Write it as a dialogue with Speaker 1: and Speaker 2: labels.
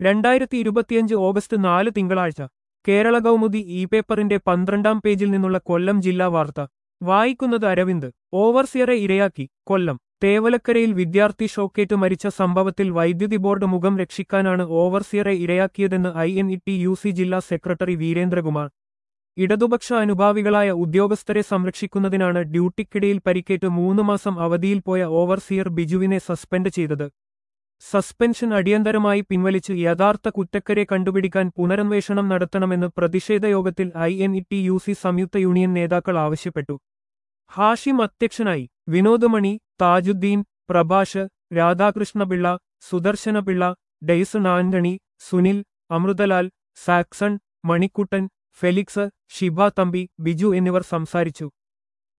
Speaker 1: രണ്ടായിരത്തി ഇരുപത്തിയഞ്ച് ഓഗസ്റ്റ് നാല് തിങ്കളാഴ്ച കേരള കൗമുദി ഇ പേപ്പറിന്റെ പന്ത്രണ്ടാം പേജിൽ നിന്നുള്ള കൊല്ലം ജില്ലാ വാർത്ത വായിക്കുന്നത് അരവിന്ദ് ഓവർസിയറെ ഇരയാക്കി കൊല്ലം തേവലക്കരയിൽ വിദ്യാർത്ഥി ഷോക്കേറ്റ് മരിച്ച സംഭവത്തിൽ വൈദ്യുതി ബോർഡ് മുഖം രക്ഷിക്കാനാണ് ഓവർസിയറെ ഇരയാക്കിയതെന്ന് I N T U C സി ജില്ലാ സെക്രട്ടറി വീരേന്ദ്രകുമാർ ഇടതുപക്ഷ അനുഭാവികളായ ഉദ്യോഗസ്ഥരെ സംരക്ഷിക്കുന്നതിനാണ് ഡ്യൂട്ടിക്കിടയിൽ പരിക്കേറ്റ് മൂന്ന് മാസം അവധിയിൽ പോയ ഓവർസിയർ ബിജുവിനെ സസ്പെൻഡ് ചെയ്തത് സസ്പെൻഷൻ അടിയന്തരമായി പിൻവലിച്ച് യഥാർത്ഥ കുറ്റക്കാരെ കണ്ടുപിടിക്കാൻ പുനരന്വേഷണം നടത്തണമെന്ന് പ്രതിഷേധ യോഗത്തിൽ I N T U C സി സംയുക്ത യൂണിയൻ നേതാക്കൾ ആവശ്യപ്പെട്ടു ഹാഷിം അധ്യക്ഷനായി വിനോദമണി താജുദ്ദീൻ പ്രഭാഷ് രാധാകൃഷ്ണപിള്ള സുദർശനപിള്ള ഡെയ്സൺ ആന്റണി സുനിൽ അമൃതലാൽ സാക്സൺ മണിക്കുട്ടൻ ഫെലിക്സ് ഷിബ തമ്പി ബിജു എന്നിവർ സംസാരിച്ചു